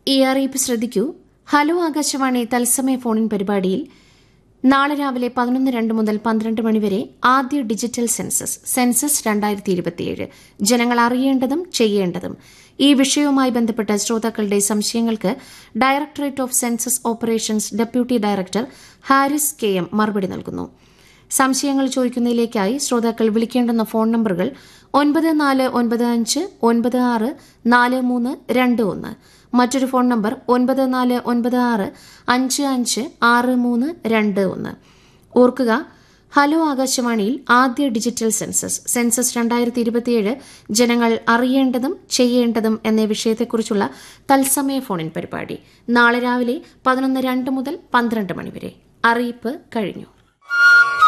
ഈ അറിയിപ്പ് ശ്രദ്ധിക്കൂ ഹലോ ആകാശവാണി തത്സമയ ഫോണിൻ പരിപാടിയിൽ നാളെ രാവിലെ പതിനൊന്ന് രണ്ട് മുതൽ പന്ത്രണ്ട് മണിവരെ ആദ്യ ഡിജിറ്റൽ സെൻസസ് സെൻസസ് രണ്ടായിരത്തി ഇരുപത്തിയേഴ് ജനങ്ങൾ അറിയേണ്ടതും ചെയ്യേണ്ടതും ഈ വിഷയവുമായി ബന്ധപ്പെട്ട ശ്രോതാക്കളുടെ സംശയങ്ങൾക്ക് directorate of census operations deputy director Haris K M മറുപടി നൽകുന്നു സംശയങ്ങൾ ചോദിക്കുന്നതിലേക്കായി ശ്രോതാക്കൾ വിളിക്കേണ്ടുന്ന ഫോൺ നമ്പറുകൾ ഒൻപത് നാല് ഒൻപത് അഞ്ച് ഒൻപത് ആറ് നാല് മൂന്ന് രണ്ട് ഒന്ന് മറ്റൊരു ഫോൺ നമ്പർ ഒൻപത് നാല് ഒൻപത് ആറ് അഞ്ച് അഞ്ച് ആറ് മൂന്ന് രണ്ട് ഒന്ന് ഓർക്കുക ഹലോ ആകാശവാണിയിൽ ആദ്യ ഡിജിറ്റൽ സെൻസസ് സെൻസസ് രണ്ടായിരത്തി ഇരുപത്തിയേഴ് ജനങ്ങൾ അറിയേണ്ടതും ചെയ്യേണ്ടതും എന്ന വിഷയത്തെക്കുറിച്ചുള്ള തത്സമയ ഫോണിൻ പരിപാടി നാളെ രാവിലെ പതിനൊന്ന് രണ്ട് മുതൽ പന്ത്രണ്ട് മണിവരെ അറിയിപ്പ് കഴിഞ്ഞു